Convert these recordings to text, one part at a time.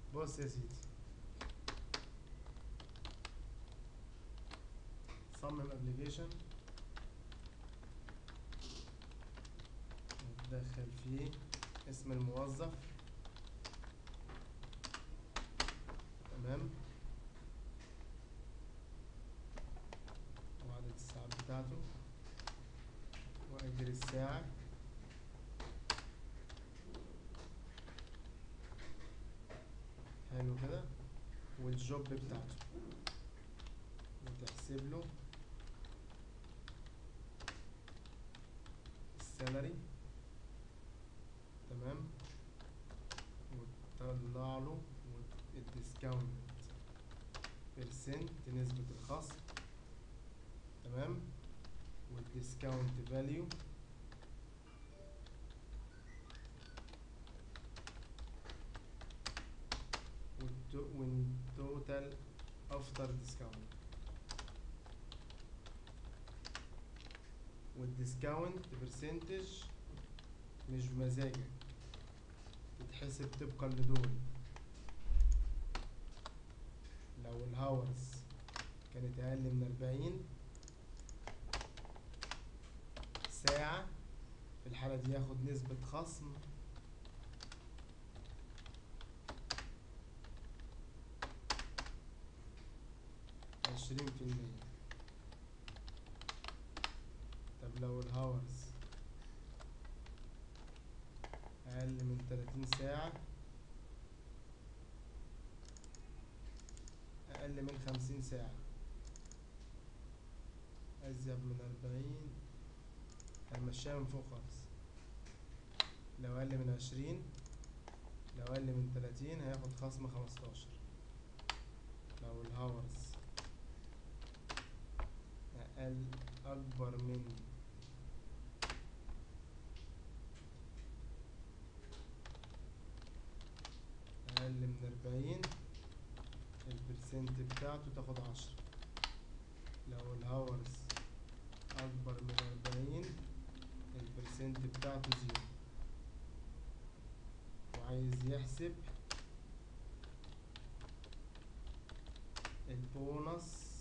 بص يا سيدي صمم ابلكيشن تدخل فيه اسم الموظف تمام وعدد الساعات بتاعته وأجر الساعة حلو كده والجوب بتاعته وتحسب له السالري تمام وتطلع له الديسكاونت بيرسنت نسبة الخصم تمام والديسكاونت فاليو والتوتال افتر ديسكاونت والديسكاونت برسنتج مش بمزاجك تتحسب طبقا لدول لو الهاورز كانت اقل من أربعين ساعة في الحالة دي ياخد نسبة خصم عشرين في المية طب لو الهاورز أقل من تلاتين ساعة أقل من خمسين ساعة أزيد من أربعين هنمشيها من فوق خالص لو أقل من عشرين لو أقل من تلاتين هياخد خصم خمستاشر لو الهاورز أقل أكبر من أقل من أربعين البرسنت بتاعته تاخد عشرة لو الهاورز أكبر من أربعين البرسنت بتاعته زيرو وعايز يحسب البونص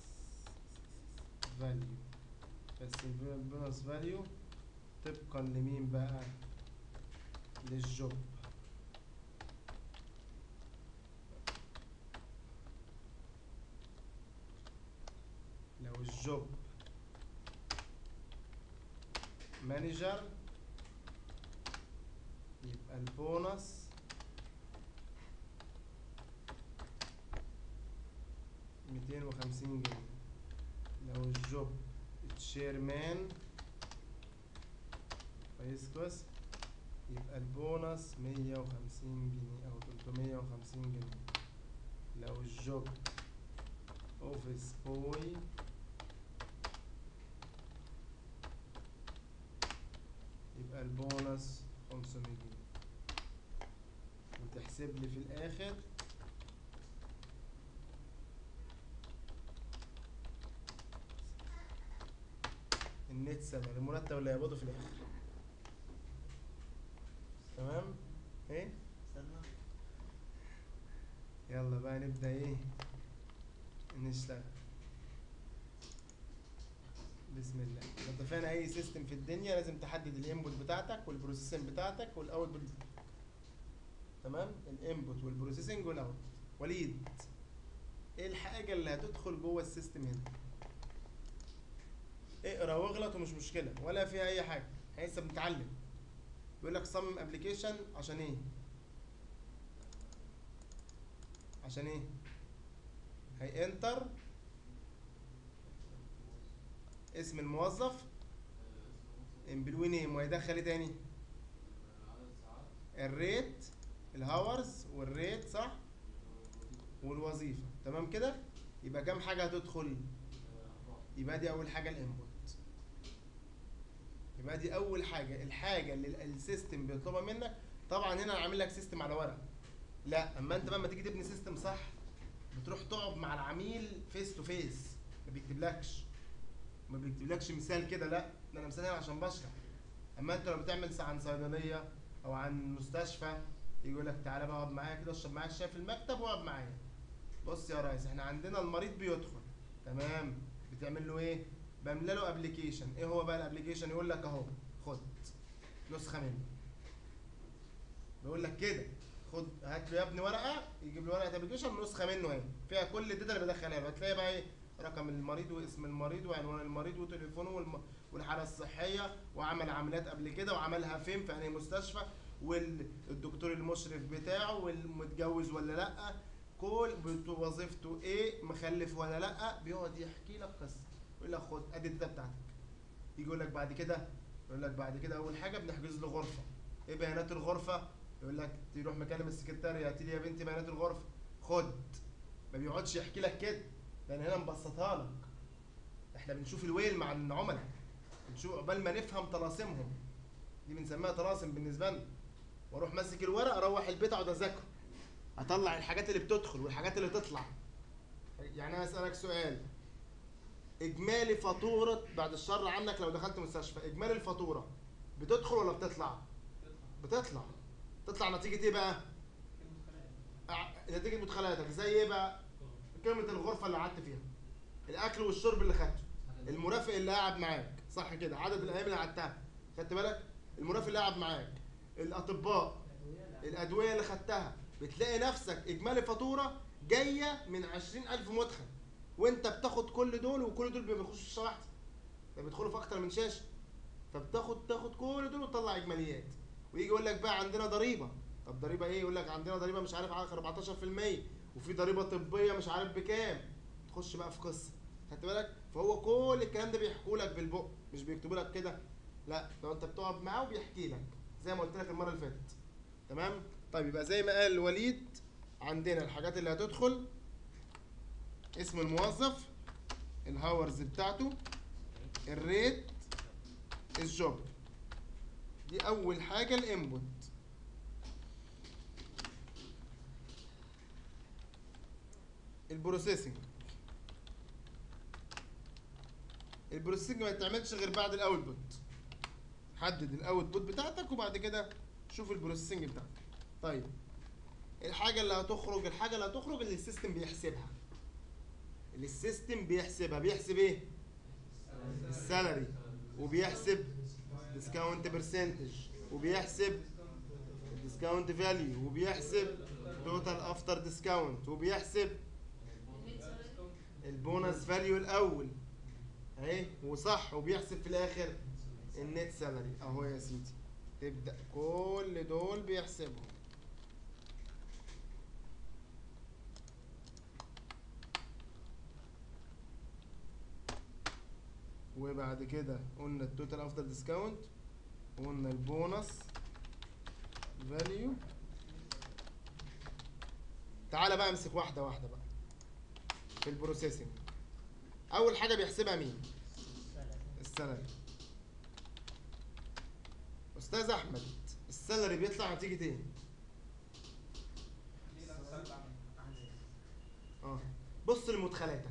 فاليو بس البونص فاليو طبقا لمين بقى للجوب لو الجوب مانجر يبقى البونص ميتين وخمسين جنيه لو الجوب تشيرمان كويس كويس يبقى البونص مية وخمسين جنيه أو تلتمية وخمسين جنيه لو الجوب اوفيس بوي يبقى البونص 500 جنيه وتحسب لي في الاخر النت سالري المرتب اللي هيقبضه في الاخر تمام ايه استنى يلا بقى نبدا ايه نشتغل بسم الله انت فاهم اي سيستم في الدنيا لازم تحدد الانبوت بتاعتك والبروسيسنج بتاعتك والاوتبوت تمام الانبوت والبروسيسنج والاوتبوت وليد ايه الحاجه اللي هتدخل جوه السيستم هنا اقرا واغلط ومش مشكله ولا فيها اي حاجه احنا لسه بنتعلم بيقول لك صمم ابلكيشن عشان ايه عشان ايه هي انتر اسم الموظف امبلوي نيم وهيدخل ايه تاني الريت الهاورز والريت صح والوظيفه تمام كده يبقى كام حاجه هتدخل يبقى دي اول حاجه الانبوت يبقى دي اول حاجه الحاجه اللي ال- السيستم بيطلبها منك طبعا هنا انا عامل لك سيستم على ورق لا اما انت بقى لما تيجي تبني سيستم صح بتروح تقعد مع العميل فيس تو فيس ما بيكتبلكش ما بيكتبلكش مثال كده لا ده انا مثال هنا عشان بشرح اما انت لو بتعمل س- عن صيدليه او عن مستشفى يجي يقول لك تعالى بقى اقعد معايا كده اشرب معايا الشاي في المكتب واقعد معايا بص يا ريس احنا عندنا المريض بيدخل تمام بتعمل له ايه بملى له ابلكيشن ايه هو بقى الابلكيشن يقول لك اهو خد نسخه منه بيقول لك كده خد هات له يا ابني ورقه يجيب له ورقه ابلكيشن نسخه منه اهي فيها كل الداتا اللي بدخلها له هتلاقي بقى ايه رقم المريض واسم المريض وعنوان المريض وتليفونه والم... والحاله الصحيه وعمل عمليات قبل كده وعملها فين في انهي مستشفى والدكتور المشرف بتاعه والمتجوز ولا لا كل بت- وظيفته ايه مخلف ولا لا بيقعد يحكي لك قصه يقول لك خد ادي الداتا بتاعتك يجي يقول لك بعد كده يقول لك بعد كده اول حاجه بنحجز له غرفه ايه بيانات الغرفه يقول لك تروح مكلم السكرتاريه هاتي لي يا بنتي بيانات الغرفه خد ما بيقعدش يحكي لك كده لان هنا مبسطها لك احنا بنشوف الويل مع العملاء بنشوف قبل ما نفهم طلاسمهم دي بنسميها طلاسم بالنسبه لنا واروح ماسك الورق اروح البيت اقعد اذاكره اطلع الحاجات اللي بتدخل والحاجات اللي تطلع يعني انا اسالك سؤال اجمالي فاتوره بعد الشر عنك لو دخلت مستشفى اجمالي الفاتوره بتدخل ولا بتطلع بتطلع تطلع نتيجه ايه بقى أع- نتيجه مدخلاتك زي ايه بقى قيمه الغرفه اللي قعدت فيها الاكل والشرب اللي خدته المرافق اللي قاعد معاك صح كده عدد الايام اللي قعدتها خدت بالك المرافق اللي قاعد معاك الاطباء الادويه اللي خدتها بتلاقي نفسك اجمالي فاتوره جايه من 20000 مدخل وانت بتاخد كل دول وكل دول بيخشوا شاشه واحده ده بيدخلوا في اكتر من شاشه فبتاخد تاخد كل دول وتطلع اجماليات ويجي يقول لك بقى عندنا ضريبه طب ضريبه ايه يقول لك عندنا ضريبه مش عارف على 14% وفي ضريبه طبيه مش عارف بكام تخش بقى في قصه خدت بالك فهو كل الكلام ده بيحكوا لك بالبق مش بيكتبوا لك كده لا لو انت بتقعد معاه وبيحكي لك زي ما قلت لك المره اللي فاتت تمام طيب يبقى زي ما قال وليد عندنا الحاجات اللي هتدخل اسم الموظف الهاورز بتاعته الريت الجوب دي اول حاجه الانبوت البروسيسنج البروسيسنج ما يتعملش غير بعد الاوتبوت حدد الاوتبوت بتاعتك وبعد كده شوف البروسيسنج بتاعتك طيب الحاجه اللي هتخرج الحاجه اللي هتخرج اللي السيستم بيحسبها اللي السيستم بيحسبها بيحسب ايه السالري وبيحسب ديسكاونت برسنتج وبيحسب الديسكاونت فاليو وبيحسب توتال افتر ديسكاونت وبيحسب البونص فاليو الاول اهي وصح وبيحسب في الاخر النت سالري اهو يا سيدي تبدا كل دول بيحسبهم وبعد كده قلنا التوتال افتر ديسكاونت وقلنا البونص فاليو تعالى بقى امسك واحده واحده بقى في البروسيسنج اول حاجه بيحسبها مين السالري استاذ احمد السالري بيطلع نتيجه ايه اه بص لمدخلاتك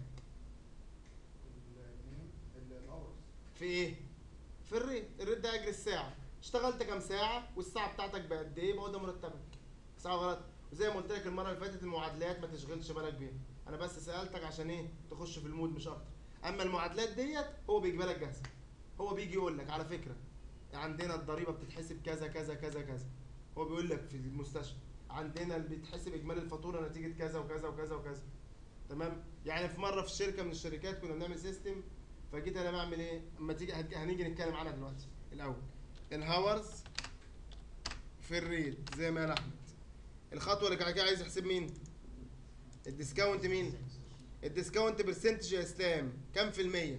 في ايه في الريت الريت ده اجر الساعه اشتغلت كام ساعه والساعه بتاعتك بقد ايه يبقى هو ده مرتبك صح ولا غلط وزي ما قلت لك المره اللي فاتت المعادلات ما تشغلش بالك بيها انا بس سالتك عشان ايه تخش في المود مش اكتر اما المعادلات ديت هو بيجيبها لك جاهزه هو بيجي يقول لك على فكره عندنا الضريبه بتتحسب كذا كذا كذا كذا هو بيقول لك في المستشفى عندنا اللي بيتحسب اجمالي الفاتوره نتيجه كذا وكذا وكذا وكذا تمام يعني في مره في شركه من الشركات كنا بنعمل سيستم فجيت انا بعمل ايه اما تيجي هت- هنيجي نتكلم عنها دلوقتي الاول الهاورز في الريت زي ما قال احمد الخطوه اللي كده عايز يحسب مين الديسكاونت مين الديسكاونت برسنتج يا اسلام كام في الميه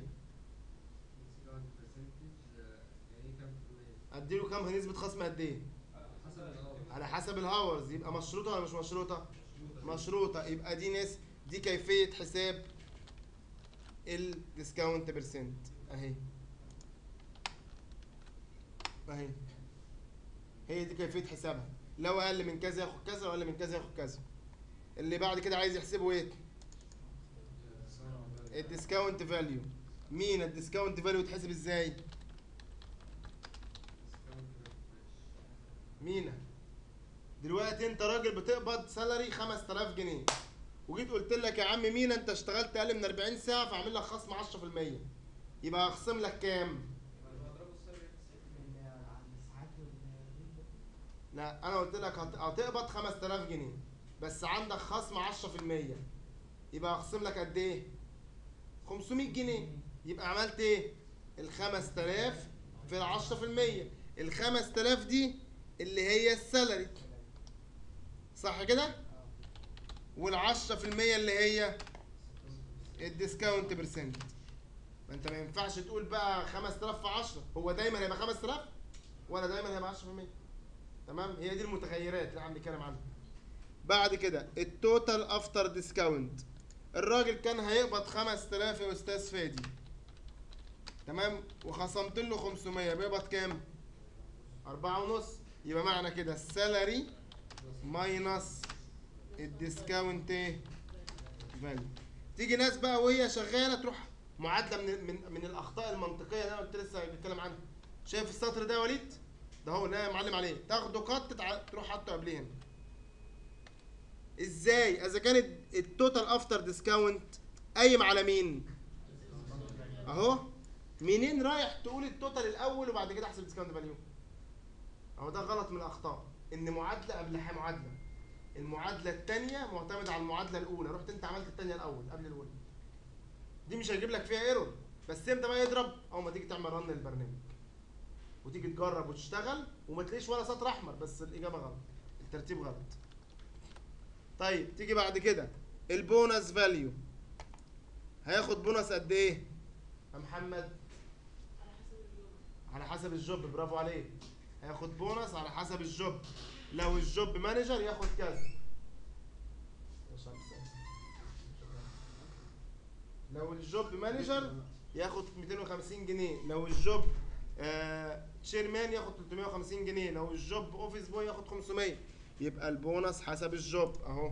اديله كام نسبه خصم قد ايه على حسب الهاورز يبقى مشروطه ولا مش مشروطه مشروطه يبقى دي نس دي كيفيه حساب الديسكاونت برسنت اهي اهي هي دي كيفيه حسابها لو اقل من كذا ياخد كذا لو اقل من كذا ياخد كذا اللي بعد كده عايز يحسبه ايه الديسكاونت فاليو مين الديسكاونت فاليو يتحسب ازاي مينا دلوقتي انت راجل بتقبض سالري 5000 جنيه وجيت قلت لك يا عم مينا انت اشتغلت اقل من 40 ساعه فاعمل لك خصم 10% يبقى هخصم لك كام لا انا قلت لك هت- هتقبض 5000 جنيه بس عندك خصم 10% يبقى هخصم لك قد ايه 500 جنيه يبقى عملت ايه ال 5000 في ال 10% ال 5000 دي اللي هي السالري صح كده وال 10% اللي هي الديسكاونت برسنت ما انت ما ينفعش تقول بقى 5000 في 10 هو دايما هيبقى 5000 ولا دايما هيبقى 10% تمام هي دي المتغيرات اللي عم بنتكلم عنها بعد كده التوتال افتر ديسكاونت الراجل كان هيقبض 5000 يا استاذ فادي تمام وخصمت له 500 بيقبض كام أربعة ونص يبقى معنى كده السالري ماينس الديسكاونت ايه فاليو تيجي ناس بقى وهي شغاله تروح معادله من من من الاخطاء المنطقيه اللي انا قلت لسه بتكلم عنها شايف السطر ده يا وليد ده هو اللي انا معلم عليه تاخده قط تع- تروح حاطه قبليه هنا ازاي اذا كانت التوتال افتر ديسكاونت قايم على مين اهو منين رايح تقول التوتال الاول وبعد كده احسب الديسكاونت فاليو اهو ده غلط من الاخطاء ان معادله قبل ح- معادله المعادله الثانيه معتمده على المعادله الاولى رحت انت عملت الثانيه الاول قبل الاولى دي مش هيجيب لك فيها ايرور بس امتى بقى يضرب اول ما تيجي تعمل رن للبرنامج وتيجي تجرب وتشتغل وما تلاقيش ولا سطر احمر بس الاجابه غلط الترتيب غلط طيب تيجي بعد كده البونص فاليو هياخد بونص قد ايه يا محمد على حسب الجوب برافو عليك هياخد بونص على حسب الجوب لو الجوب مانجر ياخد كذا لو الجوب مانجر ياخد 250 جنيه لو الجوب آه تشيرمان ياخد 350 جنيه لو الجوب اوفيس بوي ياخد 500 يبقى البونص حسب الجوب اهو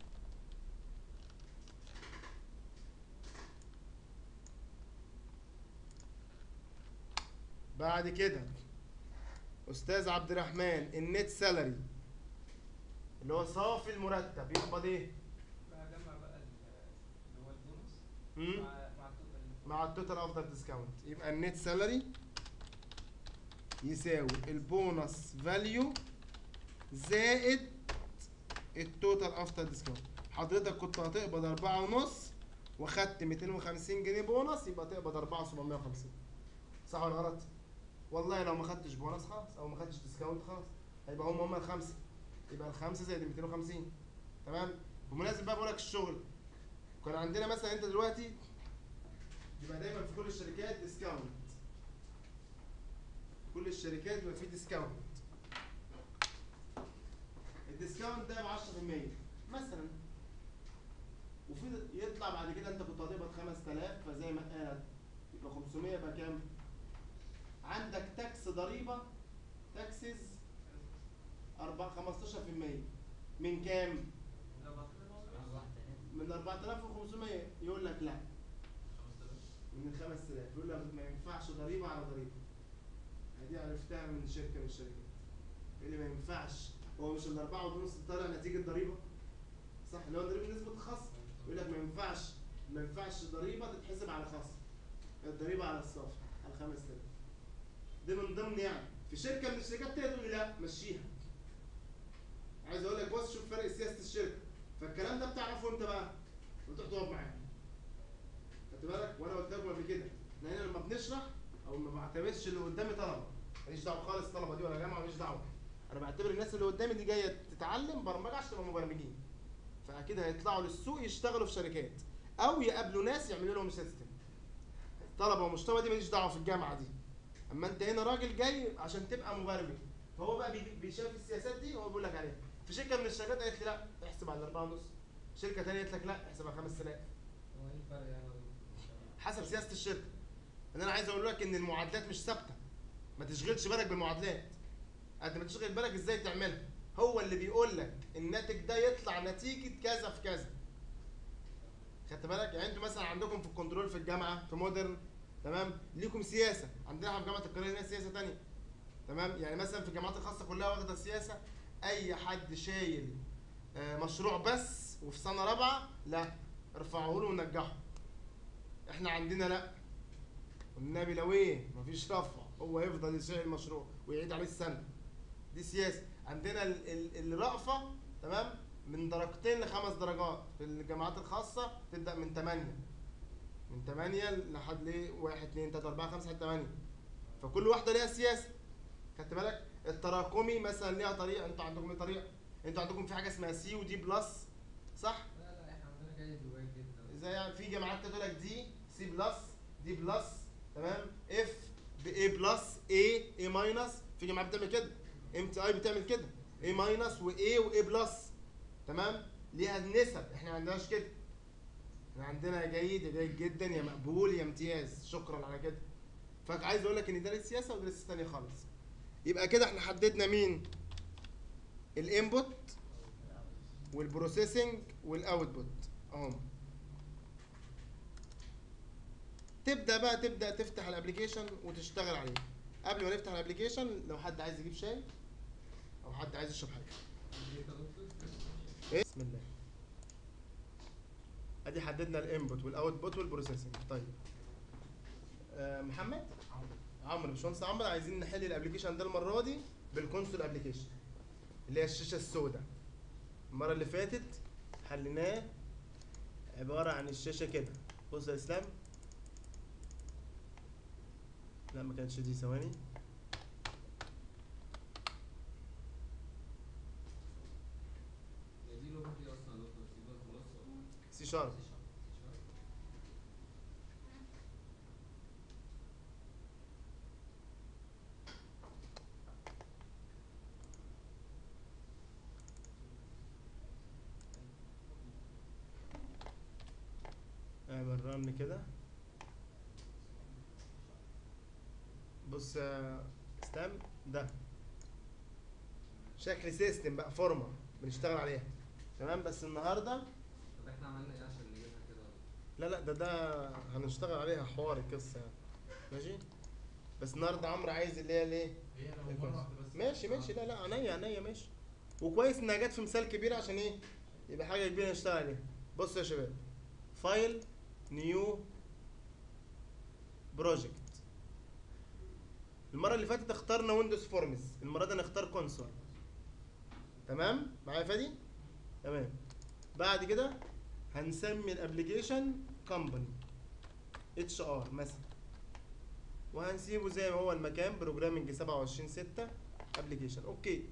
بعد كده استاذ عبد الرحمن النت سالري اللي هو صافي المرتب يقبض ايه بجمع بقى ال- اللي هو البونص مم؟ مع مع التوتال مع التوتال افتر ديسكاونت يبقى النت سالري يساوي البونص فاليو زائد التوتال افتر ديسكاونت حضرتك كنت هتقبض أربعة ونص وخدت 250 جنيه بونص يبقى تقبض 4750 صح ولا غلط؟ والله لو ما خدتش بونص خلاص او ما خدتش ديسكاونت خلاص هيبقى هم هم الخمسه يبقى الخمسه زائد 250 تمام؟ بمناسبة بقى بقول لك الشغل كان عندنا مثلا انت دلوقتي يبقى دايما في كل الشركات ديسكاونت كل الشركات بيبقى فيه ديسكاونت الديسكاونت ده ب 10% مثلا وفي يطلع بعد كده انت كنت هتقبض 5000 فزي ما قالت يبقى 500 يبقى كام؟ عندك تاكس ضريبه تاكسز 4 15% من كام؟ من 4500 يقول لك لا من ال 5000 يقول لك ما ينفعش ضريبه على ضريبه دي عرفتها من شركه من الشركات اللي ما ينفعش هو مش الأربعة ونص طالع نتيجة ضريبة صح اللي هو ضريبة نسبة خصم يقول لك ما ينفعش ما ينفعش ضريبة تتحسب على خصم الضريبة على الصافي على 5000 دي من ضمن يعني في شركة من الشركات تانية تقول لي لا مشيها عايز اقول لك بص شوف فرق سياسة الشركة فالكلام ده بتعرفه انت بقى وتروح تقعد معاه خدت بالك وانا قلت لكم قبل كده ان احنا لما بنشرح او ما بعتبرش اللي قدامي طلبه ماليش دعوه خالص الطلبه دي ولا جامعه ماليش دعوه انا بعتبر الناس اللي قدامي دي جايه تتعلم برمجه عشان تبقى مبرمجين فاكيد هيطلعوا للسوق يشتغلوا في شركات او يقابلوا ناس يعملوا لهم سيستم طلبه ومستوى دي ماليش دعوه في الجامعه دي اما انت هنا راجل جاي عشان تبقى مبرمج فهو بقى بي- بيشاف السياسات دي هو بيقول لك عليها في شركه من الشركات قالت لي لا احسب على 4 ونص شركه ثانيه قالت لك لا احسب على 5000 هو ايه الفرق يعني حسب سياسه الشركه ان انا عايز اقول لك ان المعادلات مش ثابته ما تشغلش بالك بالمعادلات قد ما تشغل بالك ازاي تعملها هو اللي بيقول لك الناتج ده يطلع نتيجه كذا في كذا خدت بالك يعني انتوا مثلا عندكم في الكنترول في الجامعه في مودرن تمام ليكم سياسه عندنا احنا في جامعه القاهره هنا سياسه تانية تمام يعني مثلا في الجامعات الخاصه كلها واخده السياسه اي حد شايل آه، مشروع بس وفي سنه رابعه لا ارفعه له ونجحه احنا عندنا لا والنبي لو ايه مفيش رفع هو يفضل يشيل المشروع ويعيد عليه السنه دي سياسه عندنا ال- ال- الرأفه تمام من درجتين لخمس درجات في الجامعات الخاصه تبدا من 8 من 8 لحد ليه 1 2 3 4 5 لحد 8 فكل واحده ليها سياسه خدت بالك التراكمي مثلا ليها طريقه انتوا عندكم ايه طريقه انتوا عندكم في حاجه اسمها سي ودي بلس صح لا لا احنا عندنا جيد ووايد جدا زي يعني في جامعات تقول لك دي سي بلس دي بلس تمام اف باي بلس اي اي ماينس في جامعات بتعمل كده ام تي اي بتعمل كده اي ماينس واي واي بلس تمام ليها النسب احنا ما عندناش كده احنا عندنا يا جيد يا جيد جدا يا مقبول يا امتياز شكرا على كده فعايز اقول لك ان ده للسياسه وده لسه تاني خالص يبقى كده احنا حددنا مين الانبوت والبروسيسنج والاوتبوت اهم تبدا بقى تبدا تفتح الابلكيشن وتشتغل عليه قبل ما نفتح الابلكيشن لو حد عايز يجيب شاي او حد عايز يشرب حاجه جيت يا دكتور ايه بسم الله ادي حددنا الانبوت والاوتبوت والبروسيسنج طيب آه محمد عمرو باشمهندس عمرو عايزين نحل الابلكيشن ده المره دي بالكونسول ابلكيشن اللي هي الشاشه السوداء المره اللي فاتت حليناه عباره عن الشاشه كده بص يا اسلام لا ما كانتش دي ثواني هي دي لغه ايه اصلا يا دكتور سي بلس بلس ولا سي شارب سي شارب اعمل رن كده بص يا اسلام ده شكل سيستم بقى فورمه بنشتغل عليها تمام بس النهارده طب احنا عملنا ايه عشان نجيبها كده لا لا ده ده هنشتغل عليها حوار القصه يعني ماشي بس النهارده عمرو عايز اللي هي الايه هي لو الكويس. مره واحده بس ماشي ماشي لا لا عينيا عينيا ماشي وكويس انها جت في مثال كبير عشان ايه يبقى حاجه كبيره نشتغل عليها بص يا شباب فايل نيو بروجكت المره اللي فاتت اخترنا ويندوز فورمز المره دي هنختار كونسول تمام معايا يا فادي تمام بعد كده هنسمي الابلكيشن كومباني اتش ار مثلا وهنسيبه زي ما هو المكان بروجرامنج 27 6 ابلكيشن اوكي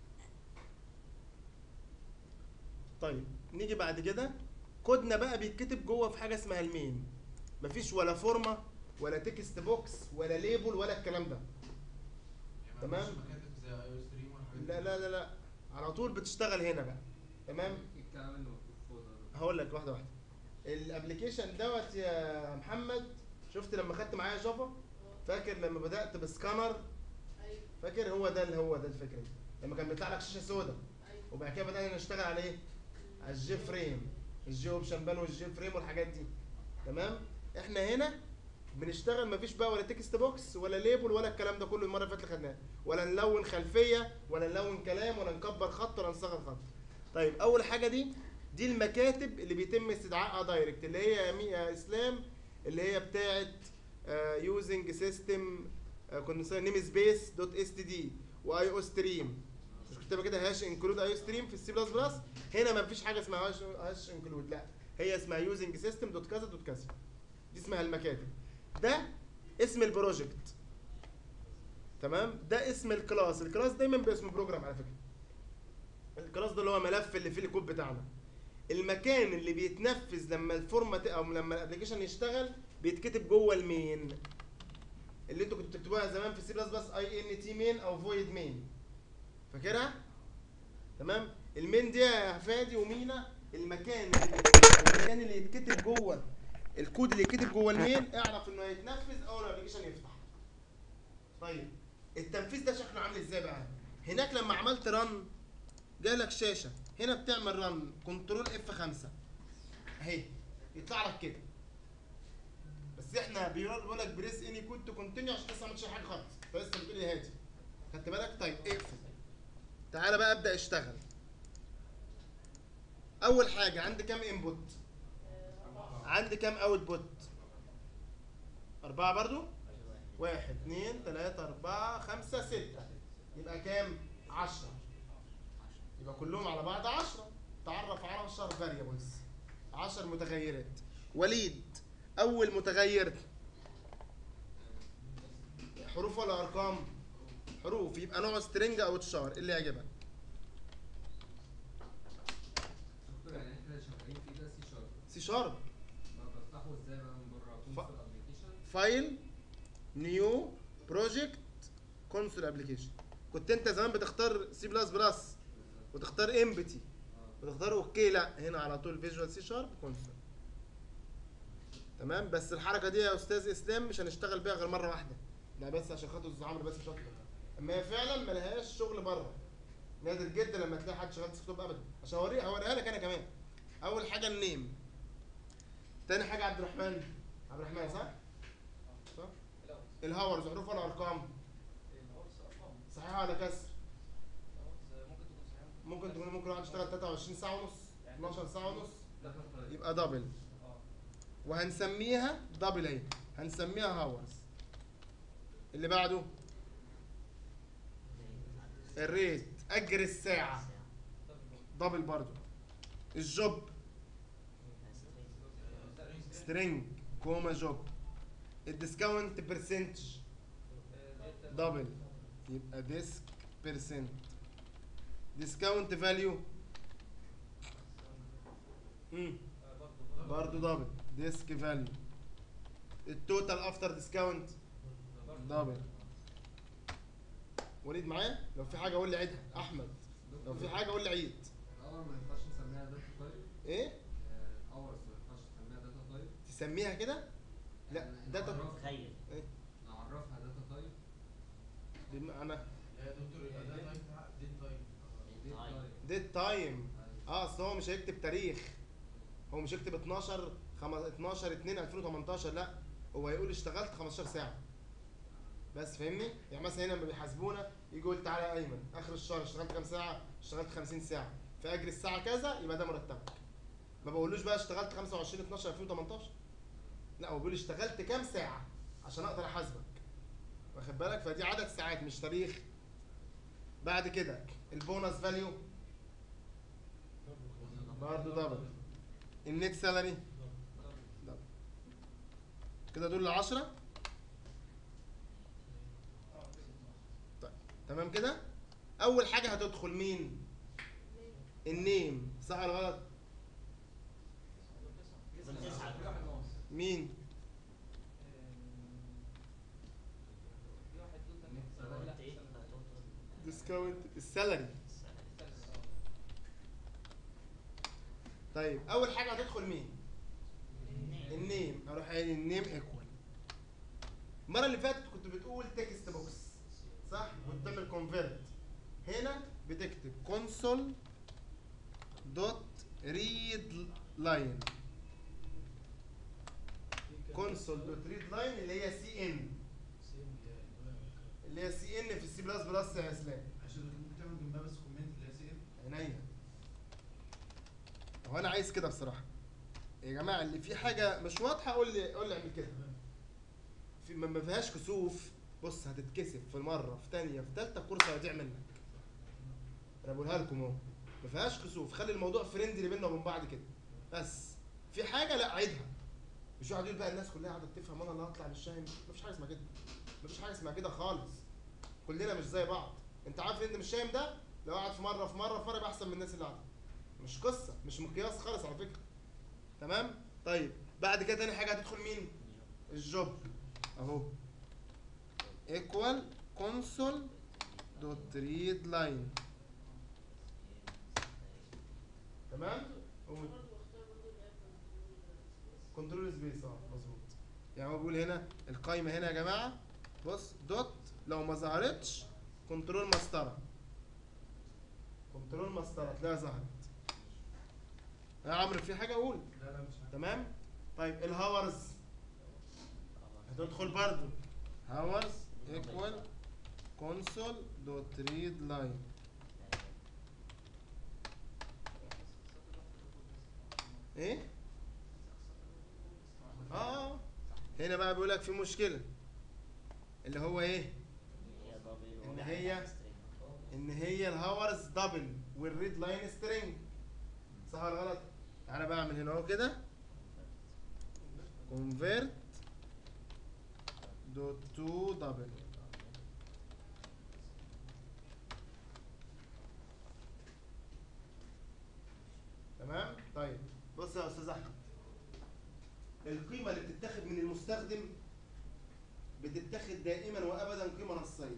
طيب نيجي بعد كده كودنا بقى بيتكتب جوه في حاجه اسمها المين مفيش ولا فورمه ولا تكست بوكس ولا ليبل ولا الكلام ده يعني ما تمام. فيش مكاتب زي اي او اس 3 والحاجات لا دي. لا لا لا على طول بتشتغل هنا بقى تمام ايه الكلام اللي مكتوب فوق ده يا دكتور؟ هقول لك واحده واحده الابلكيشن دوت يا محمد شفت لما خدت معايا جافا فاكر لما بدات بسكانر ايوه فاكر هو ده اللي هو ده الفكره دي لما كان بيطلع لك شاشه سوداء ايوه وبعد كده بدانا نشتغل على ايه على الجي فريم الجي اوبشن بان والجي فريم والحاجات دي تمام احنا هنا بنشتغل مفيش بقى ولا تكست بوكس ولا ليبل ولا الكلام ده كله المره اللي فاتت اللي خدناه ولا نلون خلفيه ولا نلون كلام ولا نكبر خط ولا نصغر خط طيب اول حاجه دي دي المكاتب اللي بيتم استدعائها دايركت اللي هي يا مي- يا اسلام اللي هي بتاعه يوزنج سيستم كنا نيم سبيس دوت اس تي دي واي او ستريم مش كنت كده هاش انكلود اي ستريم في السي بلس بلس هنا ما فيش حاجه اسمها هاش هاش انكلود لا هي اسمها يوزنج سيستم دوت كذا دوت كذا دي اسمها المكاتب ده اسم البروجكت تمام ده اسم الكلاس الكلاس دايما باسم بروجرام على فكره الكلاس ده اللي هو ملف اللي فيه الكود بتاعنا المكان اللي بيتنفذ لما الفورمات او لما الابلكيشن يشتغل بيتكتب جوه المين اللي انتوا كنتوا بتكتبوها زمان في سي بلس بلس اي ان تي مين او فويد مين فاكرها تمام المين دي يا فادي ومينا المكان اللي المكان اللي يتكتب جوه الكود اللي يتكتب جوه المين اعرف انه هيتنفذ اول ما الابلكيشن يفتح طيب التنفيذ ده شكله عامل ازاي بقى هناك لما عملت رن جالك شاشه هنا بتعمل رن كنترول اف 5 اهي يطلع لك كده بس احنا بيقول بيقول لك بريس اني كود تو كونتينيو عشان لسه ما عملتش حاجه خالص فلسه بتقول لي هادي خدت بالك طيب اقفل تعالى بقى ابدا اشتغل اول حاجه عندي كام انبوت عندي كام اوتبوت أربعة برضو واحد اتنين تلاتة أربعة خمسة ستة يبقى كام عشرة يبقى كلهم على بعض عشرة تعرف على عشر فاريبلز عشر متغيرات وليد أول متغير حروف ولا أرقام حروف يبقى نوع سترينج أو تشار اللي يعجبك دكتور يعني احنا شغالين فيه ده سي شارب سي شارب بفتحه ازاي بقى من بره ف- كونسول ابلكيشن فايل نيو بروجكت كونسول ابلكيشن كنت انت زمان بتختار سي بلس بلس وتختار امبتي وتختار اوكي لا هنا على طول فيجوال سي شارب كونسول تمام بس الحركه دي يا استاذ اسلام مش هنشتغل بيها غير مره واحده ده بس عشان خاطر استاذ عمرو بس مش اكتر اما هي فعلا ملهاش شغل بره نادر جدا لما تلاقي حد شغال ديسكتوب ابدا عشان اوريها هوريها لك انا كمان اول حاجه النيم تاني حاجه عبد الرحمن عبد الرحمن صح؟ صح؟ الهاورز حروف ولا ارقام؟ صحيحه ولا كسر؟ ممكن تكون ممكن واحد يشتغل 23 ساعه ونص 12 ساعه ونص يبقى دبل وهنسميها دبل اهي هنسميها هاورز اللي بعده الريت اجر الساعه دبل برضو الجوب سترينج كوما جوب الديسكاونت برسنتج دبل يبقى ديسك بيرسنت ديسكاونت فاليو برضو دبل ديسك فاليو التوتال افتر ديسكاونت دبل وليد معايا لو في حاجه قول لي عيدها احمد لو في حاجه قول لي عيد الاول ما ينفعش نسميها داتا تايب ايه اورز ما ينفعش نسميها داتا تايب تسميها كده لا داتا تخيل ايه نعرفها داتا تايب بمعنى يا دكتور يبقى ده تايب دي تايب ديت طيب. تايب ديت تايم اه اصل هو مش هيكتب تاريخ هو مش هيكتب 12 خم... 12 2 2018 لا هو هيقول اشتغلت 15 ساعه بس فاهمني يعني مثلا هنا لما بيحاسبونا يجي يقول تعالى يا ايمن اخر الشهر اشتغلت كام ساعه اشتغلت 50 ساعه في اجر الساعه كذا يبقى ده مرتبك ما بقولوش بقى اشتغلت 25 12 2018 لا هو بيقول اشتغلت كام ساعه عشان اقدر احاسبك واخد بالك فدي عدد ساعات مش تاريخ بعد كده البونص فاليو برضه دبل النت سالري دبل كده دول العشرة طيب تمام كده أول حاجة هتدخل مين؟ النيم صح ولا غلط؟ مين؟ ديسكاونت السالري طيب أول حاجة هتدخل مين؟ النيم اروح قايل النيم ايكوال المره اللي فاتت كنت بتقول تكست بوكس صح وتعمل كونفيرت هنا بتكتب كونسول دوت ريد لاين كونسول دوت ريد لاين اللي هي سي ان اللي هي سي ان في السي بلس بلس يا اسلام عشان ممكن تعمل جنبها بس كومنت اللي هي سي ام عينيا هو انا عايز كده بصراحه يا جماعه اللي في حاجه مش واضحه قول لي قول لي اعمل كده في ما ما فيهاش كسوف بص هتتكسف في مره في ثانيه في ثالثه الكورس هيضيع منك انا بقولها لكم اهو ما فيهاش كسوف خلي الموضوع فريندلي بينا وبين بعض كده بس في حاجه لا عيدها مش واحد يقول بقى الناس كلها قاعده بتفهم انا اللي هطلع مش فاهم مفيش حاجه اسمها كده مفيش حاجه اسمها كده خالص كلنا مش زي بعض انت عارف ان انت مش فاهم ده لو قعد في مره في مره في مره يبقى احسن من الناس اللي قاعده مش قصه مش مقياس خالص على فكره تمام طيب بعد كده تاني حاجه هتدخل مين الجوب اهو ايكوال كونسول دوت ريد لاين تمام كنترول سبيس اه مظبوط يعني هو بيقول هنا القايمه هنا يا جماعه بص دوت لو ما ظهرتش كنترول مسطره كنترول مسطره تلاقيها ظهرت يا عمرو في حاجه اقول لا لا مش عارف تمام طيب الهاورز هتدخل برضو هاورز ايكوال كونسول دوت ريد لاين ايه اه هنا بقى بيقول لك في مشكله اللي هو ايه ان هي ان هي الهاورز دبل والريد لاين سترينج صح ولا غلط تعالى بقى اعمل هنا اهو كده convert دوت تو دبل تمام طيب بص يا استاذ احمد القيمه اللي بتتاخد من المستخدم بتتاخد دائما وابدا قيمه نصيه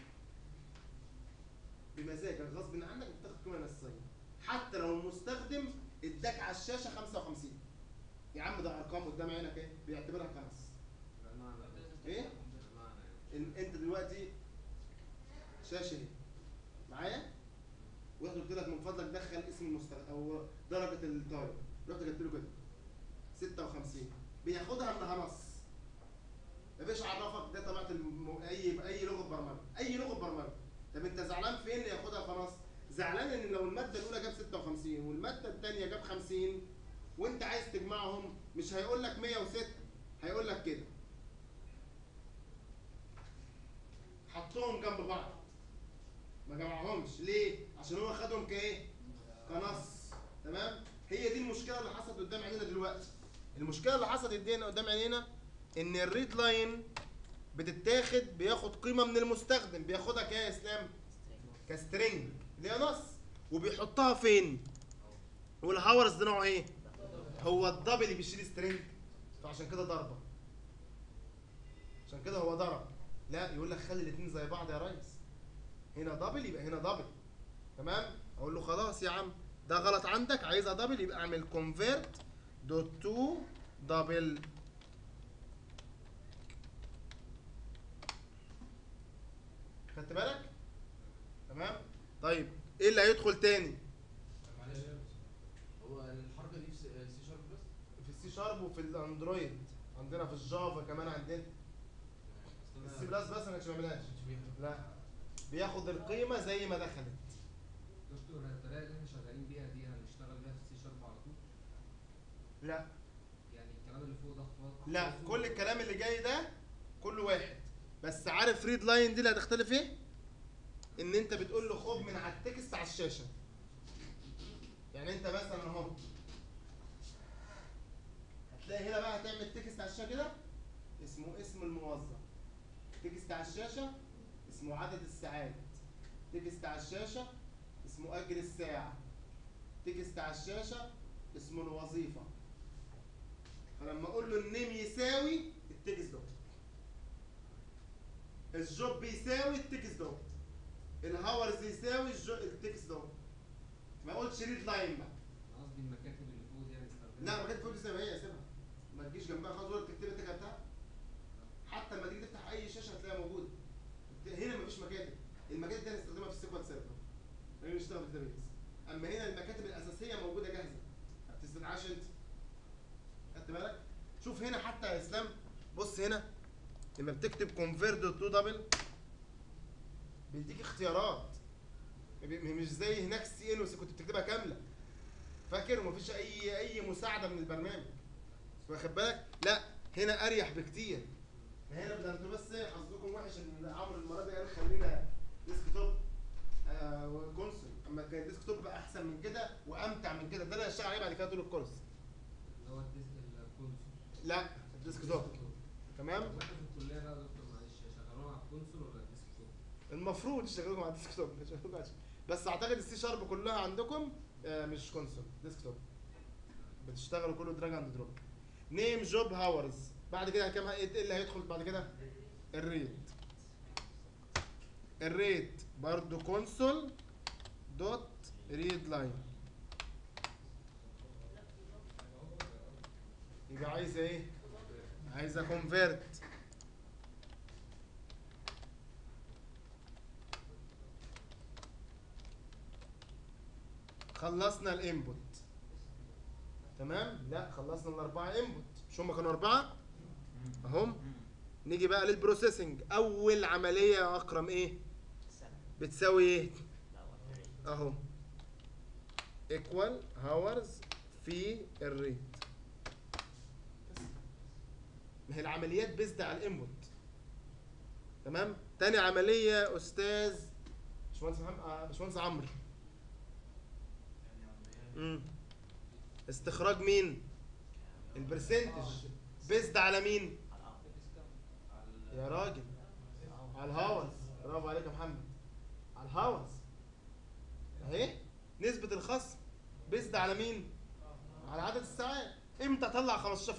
بمزاجك غصب عنك بتاخد قيمه نصيه حتى لو المستخدم اداك على الشاشه 55 يا عم ده ارقام قدام عينك ايه بيعتبرها كنص ده المعنى إيه؟ ده المعنى يعني إن انت دلوقتي شاشه اهي معايا ورحت قلت لك من فضلك دخل اسم المستخدم او درجه الطالب رحت كتبت له كده 56 بياخدها انها نص مفيش عرفك ده طبيعه الم... اي اي لغه برمجه اي لغه برمجه طب انت زعلان في ان ياخدها فنص زعلان ان لو الماده الاولى جاب 56 والماده الثانيه جاب 50 وانت عايز تجمعهم مش هيقول لك 106 هيقول لك كده حطهم جنب بعض ما جمعهمش ليه عشان هو خدهم كايه كنص تمام هي دي المشكله اللي حصلت قدام عينينا دلوقتي المشكله اللي حصلت دي هنا قدام عينينا ان الريد لاين بتتاخد بياخد قيمه من المستخدم بياخدها كايه يا اسلام كسترينج اللي هي نص وبيحطها فين والهاورز ده نوعه ايه هو الدبل اللي بيشيل سترينج فعشان كده ضربه عشان كده هو ضرب لا يقول لك خلي الاثنين زي بعض يا ريس هنا دبل يبقى هنا دبل تمام اقول له خلاص يا عم ده غلط عندك عايزها دبل يبقى اعمل كونفيرت دوت تو دبل خدت بالك تمام طيب ايه اللي هيدخل تاني معلش هو الحركه دي في سي شارب بس في السي شارب وفي الاندرويد عندنا في الجافا كمان عندنا السي بلس بس ما كانش بيعملهاش لا بياخد القيمه زي ما دخلت دكتور الطريقه اللي احنا شغالين بيها دي هنشتغل بيها في السي شارب على طول لا يعني الكلام اللي فوق ده خطوات لا كل الكلام اللي جاي ده كل واحد بس عارف ريد لاين دي اللي هتختلف ايه ان انت بتقول له خد من على التكست على الشاشه يعني انت مثلا اهو هتلاقي هنا بقى هتعمل تكست على الشاشه كده اسمه اسم الموظف تكست على الشاشه اسمه عدد الساعات تكست على الشاشه اسمه اجر الساعه تكست على الشاشه اسمه الوظيفه فلما اقول له النيم يساوي التكست دوت الجوب بيساوي التكست دوت الهاورز يساوي الجو... التكست دوت ما اقولش ريد لاين بقى أنا قصدي المكاتب اللي فوق دي هنستخدمها لا ما كانت فوق زي ما هي سيبها ما تجيش جنبها خالص ولا تكتب انت كتبتها حتى لما تيجي تفتح اي شاشه هتلاقيها موجوده هنا مفيش مكاتب المكاتب دي هنستخدمها في السيكوال سيرفر لان نشتغل في الداتابيز اما هنا المكاتب الاساسيه موجوده جاهزه ما بتستدعاش انت خدت بالك شوف هنا حتى يا اسلام بص هنا لما بتكتب كونفيرت تو دبل بيديك اختيارات بي- مش زي هناك سي ان كنت بتكتبها كامله فاكر ومفيش اي اي مساعده من البرنامج واخد بالك لا هنا اريح بكتير هنا ده انتوا بس حظكم وحش ان عمرو المره دي قال خلينا ديسك توب آه وكونسول اما كان الديسك توب بقى احسن من كده وامتع من كده ده اللي هشتغل عليه بعد كده طول الكورس اللي هو الديسك الكونسول لا الديسك توب تمام واحنا في الكليه بقى يا دكتور معلش شغالوها على الكونسول ولا الديسك توب؟ المفروض يشتغلوا مع الديسك توب مش هيشتغلوا على- بس اعتقد السي شارب كلها عندكم آه مش كونسول ديسك توب بتشتغلوا كله دراج اند دروب نيم جوب هاورز بعد كده كام ه- ايه اللي هيدخل بعد كده الريت الريت برضو كونسول دوت ريد لاين يبقى عايزه ايه عايزه كونفيرت خلصنا الانبوت تمام لا خلصنا الاربعه انبوت مش هم كانوا اربعه اهم نيجي بقى للبروسيسنج اول عمليه يا اكرم ايه بتساوي ايه اهو equal hours في الريت بس. ما هي العمليات بيزد على الانبوت تمام تاني عمليه يا استاذ باشمهندس محمد آه، باشمهندس عمرو امم استخراج مين البرسنتج بيزد على مين يا راجل على الهاوس برافو عليك يا محمد على الهاوس اهي نسبة الخصم بيزد على مين؟ على عدد الساعات امتى اطلع 15%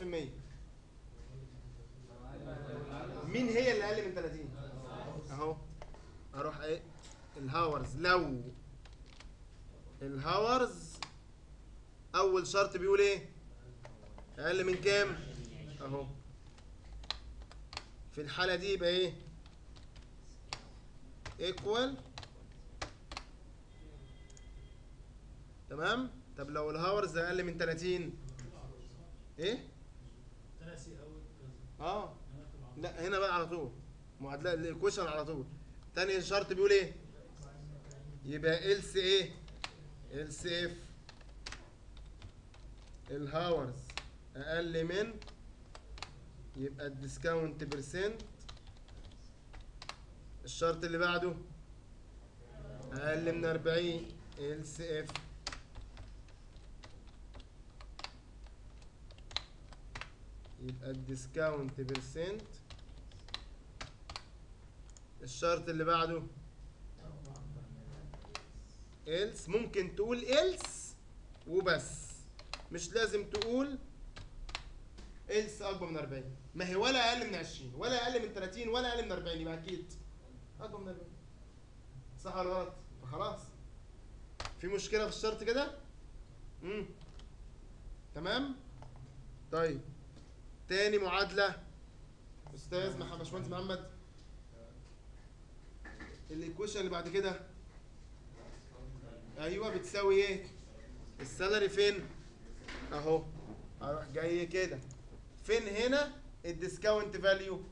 مين هي اللي اقل من 30 اهو اروح ايه الهاورز لو الهاورز اول شرط بيقول ايه اقل من كام اهو في الحالة دي يبقى ايه ايكوال تمام طب لو الهاورز اقل من 30 ايه تناسي اول كذا اه انا طبعا لا هنا بقى على طول معادله الايكويشن على طول تاني شرط بيقول ايه يبقى else ايه else if الهاورز اقل من يبقى الديسكاونت برسنت الشرط اللي بعده اقل من 40 else if يبقى الديسكاونت برسنت الشرط اللي بعده else ممكن تقول else وبس مش لازم تقول else اكبر من 40 ما هي ولا اقل من 20 ولا اقل من 30 ولا اقل من 40 يبقى اكيد اكبر من 40 صح ولا غلط خلاص في مشكله في الشرط كده امم تمام طيب تاني معادله استاذ محمد باشمهندس محمد الايكويشن اللي بعد كده ايوه بتساوي ايه السالري فين اهو اروح جاي كده فين هنا الديسكاونت فاليو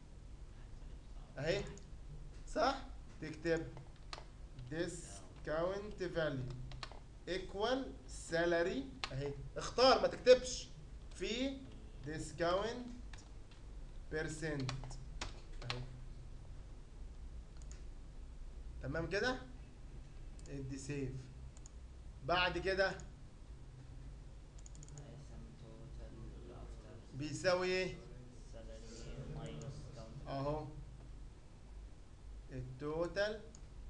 اهي صح تكتب ديسكاونت فاليو ايكوال سالري اهي اختار ما تكتبش في ديسكاونت بيرسنت اهي تمام كده ادي سيف بعد كده بيساوي ايه اهو التوتال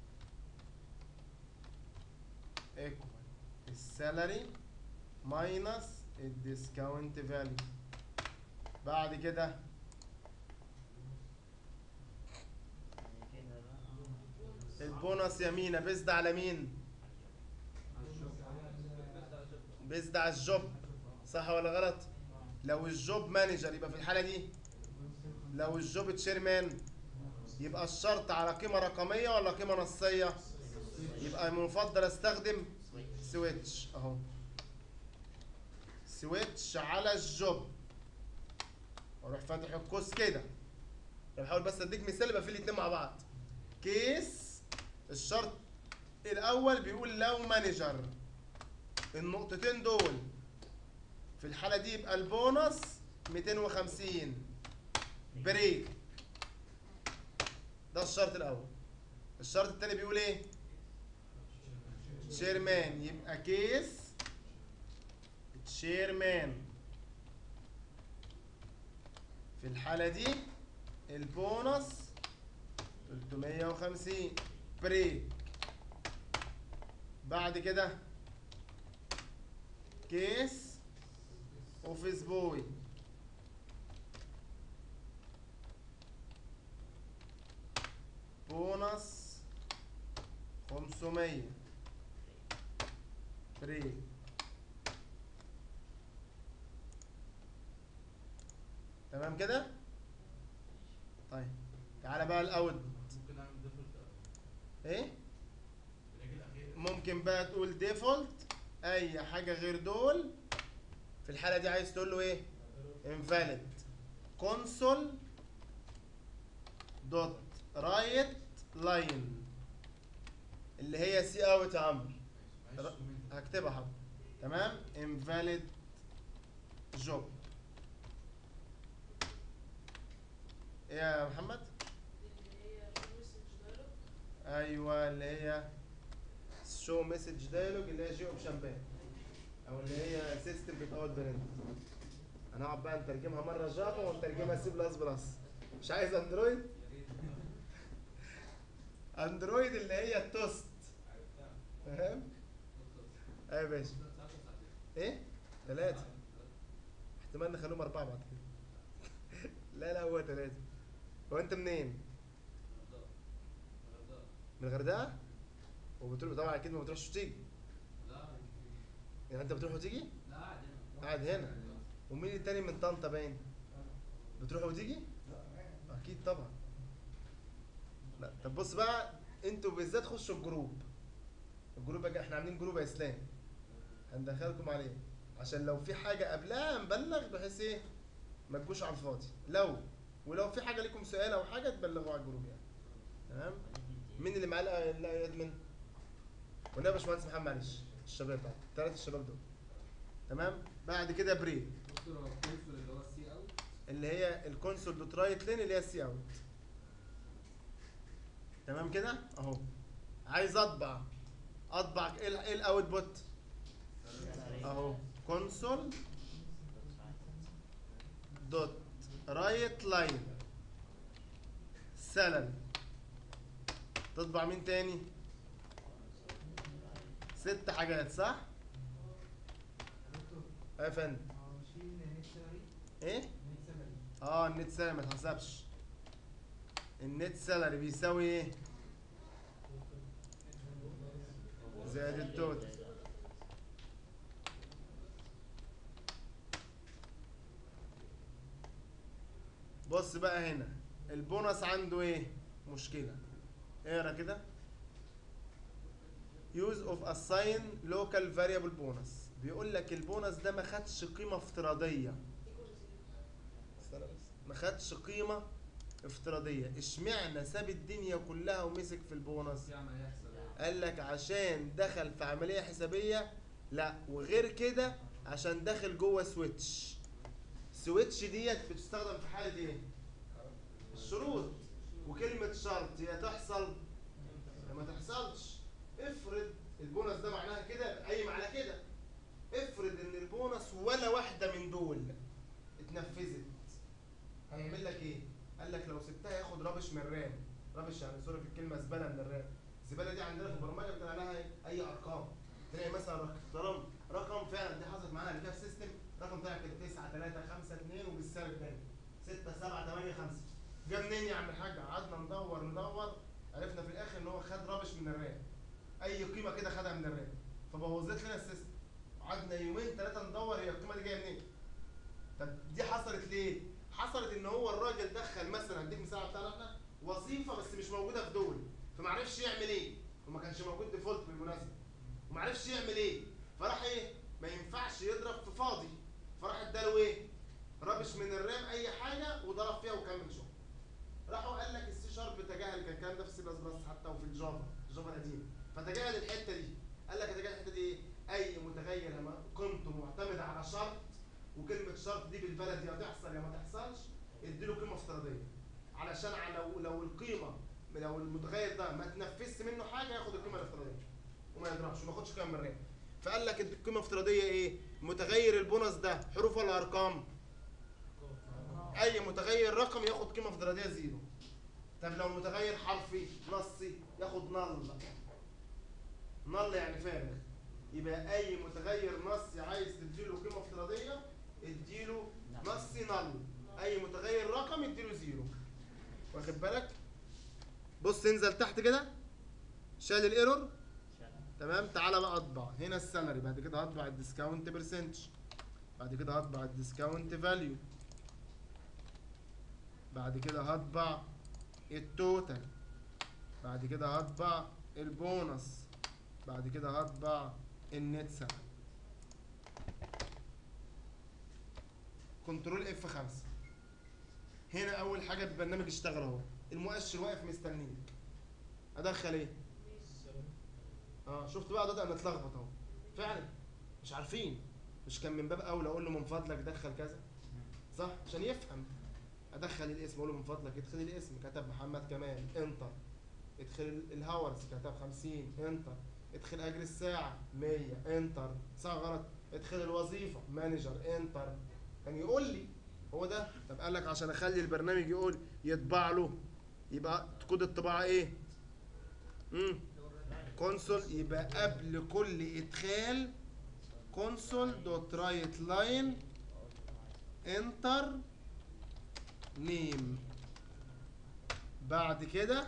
ايكوال السالري ماينس الديسكاونت فاليو بعد كده البونص يمينة بيزد على مين؟ بيزد على الجوب صح ولا غلط؟ لو الجوب مانجر يبقى في الحالة دي لو الجوب تشيرمان يبقى الشرط على قيمة رقمية ولا قيمة نصية؟ يبقى مفضل استخدم سويتش اهو سويتش على الجوب واروح فاتح القوس كده بحاول بس اديك مثال يبقى في الاتنين مع بعض كيس الشرط الاول بيقول لو مانجر النقطتين دول في الحاله دي يبقى البونص 250 بريك ده الشرط الاول الشرط التاني بيقول ايه شيرمان يبقى كيس شيرمان في الحالة دي البونص 350 بريك بعد كده كيس اوفيس بوي بونص 500 بريك تمام كده طيب تعالى بقى الاول ممكن اعمل ديفولت ايه العلاج الاخير ممكن بقى تقول ديفولت اي حاجه غير دول في الحاله دي عايز تقول له ايه انفاليد كونسول دوت رايت لاين اللي هي سي اوت يا عمرو معلش ر- كومنت هكتبها حاضر تمام invalid job ايه يا محمد ايوه اللي هي شو مسج دايلوج اللي هي جي اوبشن بان او اللي هي سيستم بتاول برنت هنقعد بقى نترجمها مره جافا ونترجمها سي بلس بلس مش عايز اندرويد اندرويد اللي هي التوست فاهم ايوه يا باشا ايه ثلاثة احتمال نخليهم أربعة بعد كده لا لا هو ثلاثة هو أنت منين؟ من الغردقة؟ وبتروح طبعا أكيد ما بتروحش وتيجي يعني أنت بتروح وتيجي؟ قاعد هنا ومين التاني من طنطا باين؟ بتروح وتيجي؟ أكيد طبعا لا طب بص بقى انتوا بالذات خشوا الجروب الجروب يا جا- احنا عاملين جروب يا اسلام هندخلكم عليه عشان لو في حاجه قبلها نبلغ بحيث ايه ما تجوش على الفاضي لو ولو في حاجه ليكم سؤال او حاجه تبلغوا على الجروب يعني تمام مين اللي معاه لا لا يدمن والنبي يا باشمهندس محمد معلش الشباب بقى ثلاث الشباب دول تمام بعد كده بريك دكتور هو الكونسول اللي هو السي اوت اللي هي الكونسول دوت رايت لين اللي هي السي اوت تمام كده اهو عايز اطبع اطبع ايه ال- ايه الاوت بوت اهو كونسول دوت رايت لاين سلل تطبع مين تاني ست حاجات صح ايه يا فندم ايه اه النت سالري ما اتحسبش النت سالري بيساوي ايه زائد التوتال بص بقى هنا البونص عنده ايه مشكلة اقرا كده use of assign local variable bonus بيقول لك البونص ده ما خدش قيمة افتراضية استنى بس. ما خدش قيمة افتراضية اشمعنى ساب الدنيا كلها ومسك في البونص في عمل يحصل قال لك عشان دخل في عملية حسابية لا وغير كده عشان داخل جوه سويتش سويتش ديت بتستخدم في حالة ايه الشروط وكلمة شرط يا تحصل يا ما تحصلش افرض البونص ده معناها كده قايم على كده افرض ان البونص ولا واحدة من دول اتنفذت هيعمل لك ايه قال لك لو سبتها ياخد رابش من الرام رابش يعني سوري في الكلمة زبالة من الرام الزبالة دي عندنا في البرمجة بتبقى لها ايه؟ اي ارقام تلاقي مثلا رقم رقم فعلا دي حصلت معانا اللي فيها في سيستم رقم طلع كده 9 3 5 2 وبالسالب تاني 6 7 8 5 جه منين يا عم الحاج قعدنا ندور ندور عرفنا في الاخر ان هو خد رابش من الرام اي قيمه كده خدها من الرام فبوظت لنا السيستم قعدنا يومين ثلاثه ندور هي القيمه دي جايه منين طب دي حصلت ليه حصلت ان هو الراجل دخل مثلا هديك مثال بتاعنا احنا وظيفه بس مش موجوده في دول فمعرفش يعمل ايه وما كانش موجود ديفولت بالمناسبه ومعرفش يعمل ايه فراح ايه ما ينفعش يضرب في فاضي فراح اداله ايه رابش من الرام اي حاجه وضرب فيها وكمل شغل راحوا قال لك السي شارب تجاهل كان الكلام ده في السي بلس بلس حتى وفي الجافا الجافا القديم فتجاهل الحته دي قال لك تجاهل الحته دي ايه اي متغير لما قيمته معتمده على شرط وكلمه شرط دي بالبلد يا تحصل يا ما تحصلش اديله قيمه افتراضيه علشان على- لو لو القيمه لو المتغير ده ما تنفذش منه حاجه ياخد القيمه الافتراضيه وما يضربش وما ياخدش قيمه من الرام فقال لك القيمه الافتراضيه ايه متغير البونص ده حروف ولا ارقام اي متغير رقم ياخد قيمه افتراضيه زيرو طب لو متغير حرفي نصي ياخد نل نل يعني فارغ يبقى اي متغير نصي عايز تديله قيمه افتراضيه اديله نصي نل اي متغير رقم اديله زيرو واخد بالك بص انزل تحت كده شال الايرور تمام تعالى بقى اطبع هنا السالري بعد كده هطبع الديسكاونت برسنتج بعد كده هطبع الديسكاونت فاليو بعد كده هطبع التوتال بعد كده هطبع البونص بعد كده هطبع النت سالري كنترول اف 5 هنا اول حاجه البرنامج اشتغل اهو المؤشر واقف مستنيك ادخل ايه اه شفت بقى ده انا اتلخبط اهو فعلا مش عارفين مش كان من باب اولى اقول له من فضلك دخل كذا صح عشان يفهم ادخل الاسم اقول له من فضلك ادخل الاسم كتب محمد كمال انتر ادخل ال- الهاورز كتب 50 انتر ادخل اجر الساعه 100 انتر ساعه غلط ادخل الوظيفه مانجر انتر كان يقول لي هو ده طب قال لك عشان اخلي البرنامج يقول يطبع له يبقى كود الطباعه ايه امم كونسول يبقى قبل كل ادخال كونسول دوت رايت لاين انتر نيم بعد كده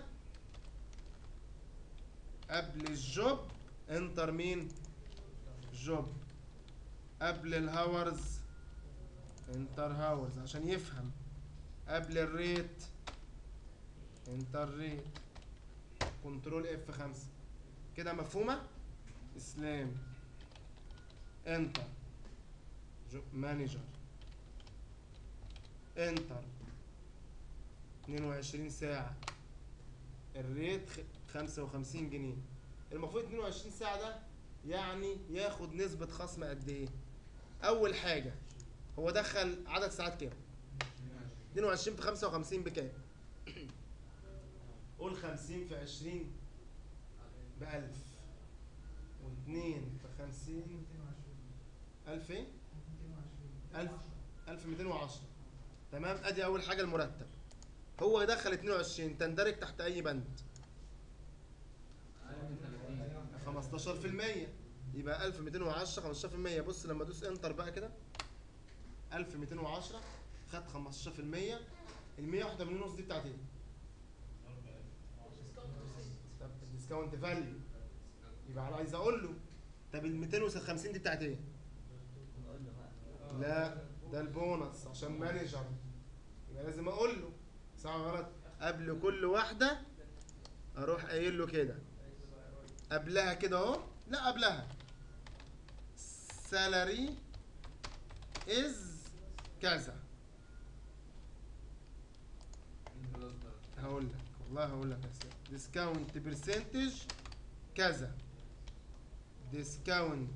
قبل الجوب انتر مين جوب قبل الهاورز انتر هاورز عشان يفهم قبل الريت انتر ريت كنترول اف خمسة كده مفهومة اسلام انتر جو مانجر انتر 22 ساعة الريت خ- 55 جنيه المفروض 22 ساعة ده يعني ياخد نسبة خصم قد ايه؟ أول حاجة هو دخل عدد ساعات كام؟ 22 في 55 بكام؟ قول 50 في 20 ب 1000 و2 في 50 1000 ايه؟ 1000 1210 تمام ادي اول حاجه المرتب هو دخل 22 تندرج تحت اي بند اقل من 30 15% يبقى 1210 15% بص لما ادوس انتر بقى كده 1210 خد 15% ال 181 ونص دي بتاعت ايه؟ طب الديسكاونت فاليو يبقى انا عايز اقول له طب ال 250 دي بتاعت ايه؟ لا ده البونص عشان مانجر يبقى لازم اقول له صح ولا غلط قبل كل واحده اروح قايل له كده قبلها كده اهو لا قبلها salary is كذا خلاص بقى هقول لك والله هقول لك يا سيدي ديسكاونت برسنتج كذا ديسكاونت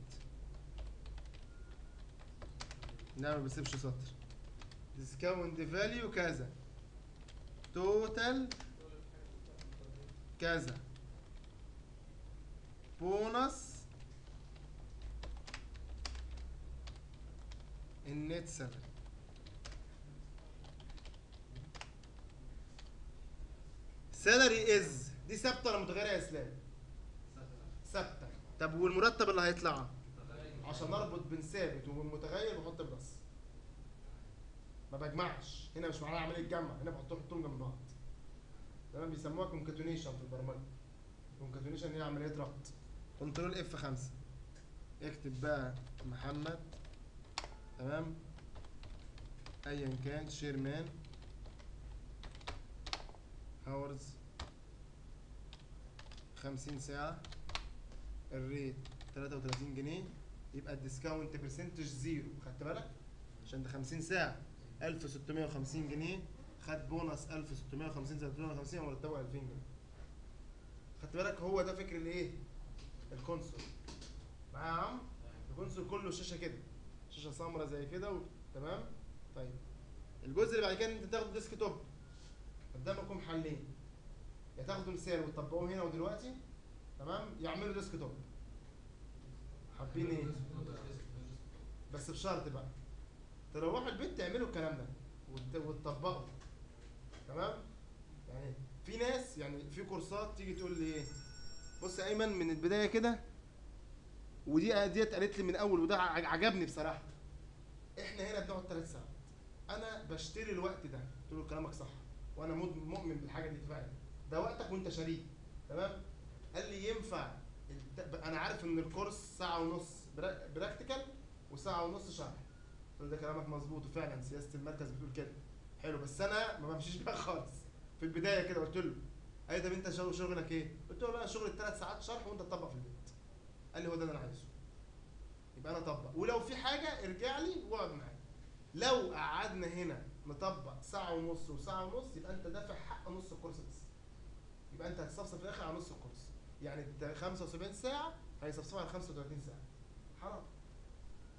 لا ما بسيبش سطر ديسكاونت فاليو كذا توتال كذا بونص النت سالري سالري از دي ثابته ولا متغيره يا اسلام؟ ثابته طب والمرتب اللي هيطلع عشان اربط بين ثابت وبين متغير بحط بلس ما بجمعش هنا مش معناها عمليه جمع هنا بحطهم بحطهم جنب بعض تمام بيسموها كونكاتونيشن في البرمجه كونكاتونيشن هي عمليه ربط كنترول اف 5 اكتب بقى محمد تمام ايا كان شيرمان هاورز 50 ساعة الريت 33 جنيه يبقى الديسكاونت برسنتج زيرو خدت بالك عشان ده 50 ساعة 1650 جنيه خد بونص 1650 زائد 350 مرتبه 2000 جنيه خدت بالك هو ده فكر الايه الكونسول معايا يا عم الكونسول كله شاشة كده شاشة سمراء زي كده و... تمام طيب الجزء اللي بعد كده ان انت تاخد ديسك توب قدامكم حلين يا تاخدوا مثال وتطبقوه هنا ودلوقتي تمام يعملوا ديسك توب حابين ايه بس بشرط بقى تروحوا البيت تعملوا الكلام ده وت- وتطبقوا تمام يعني في ناس يعني في كورسات تيجي تقول لي ايه بص يا ايمن من البدايه كده ودي ديت قالت لي من اول وده ع- عجبني بصراحه احنا هنا بنقعد ثلاث ساعات انا بشتري الوقت ده قلت له كلامك صح وانا مد- مؤمن بالحاجه دي فعلا ده وقتك وانت شريك تمام قال لي ينفع الت- انا عارف ان الكورس ساعه ونص برا- براكتيكال وساعه ونص شرح قلت له ده كلامك مظبوط وفعلا سياسه المركز بتقول كده حلو بس انا ما بمشيش بقى خالص في البدايه كده قلت له قال لي طب انت شغل شغلك ايه؟ قلت له انا شغل الثلاث ساعات شرح وانت تطبق في البيت قال لي هو ده اللي انا عايزه يبقى انا اطبق ولو في حاجه ارجع لي واقعد معايا لو قعدنا هنا نطبق ساعه ونص وساعه ونص يبقى انت دافع حق نص الكورس بس يبقى انت هتصفصف في الاخر على نص الكورس يعني انت 75 ساعه هيصفصفوا على 35 ساعه حرام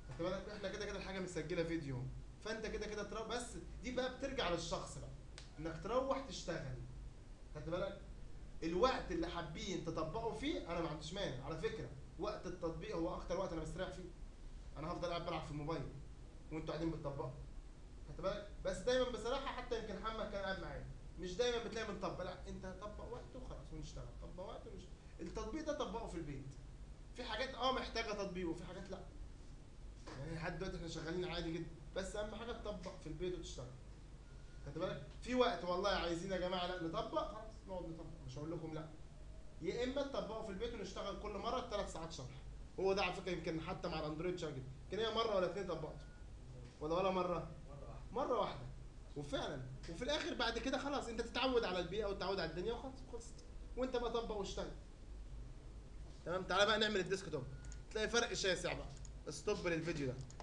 خدت بالك احنا كده كده الحاجه مسجله فيديو فانت كده كده تروح بس دي بقى بترجع للشخص بقى انك تروح تشتغل خدت بالك الوقت اللي حابين تطبقوا فيه انا ما عنديش مانع على فكره وقت التطبيق هو اكتر وقت انا بستريح فيه انا هفضل قاعد بلعب في الموبايل وانتوا قاعدين بتطبقوا خدت بالك بس دايما بصراحه حتى يمكن محمد كان قاعد معايا مش دايما بتلاقي بنطبق لا انت طبق وقت وخلاص ونشتغل طبق وقت ونشتغل التطبيق ده طبقه في البيت في حاجات اه محتاجه تطبيق وفي حاجات لا يعني لحد دلوقتي احنا شغالين عادي جدا بس اهم حاجه تطبق في البيت وتشتغل خدت بالك في وقت والله عايزين يا جماعه لا نطبق خلاص نقعد نطبق مش هقول لكم لا يا اما تطبقوا في البيت ونشتغل كل مره ثلاث ساعات شرح هو ده على فكره يمكن حتى مع الاندرويد شغال كده هي مره ولا اتنين طبقت ولا ولا مره مره واحده مره واحده وفعلا وفي الاخر بعد كده خلاص انت تتعود على البيئه وتتعود على الدنيا وخلاص خلصت وانت بقى طبق واشتغل تمام تعالى بقى نعمل الديسك توب تلاقي فرق شاسع بقى ستوب للفيديو ده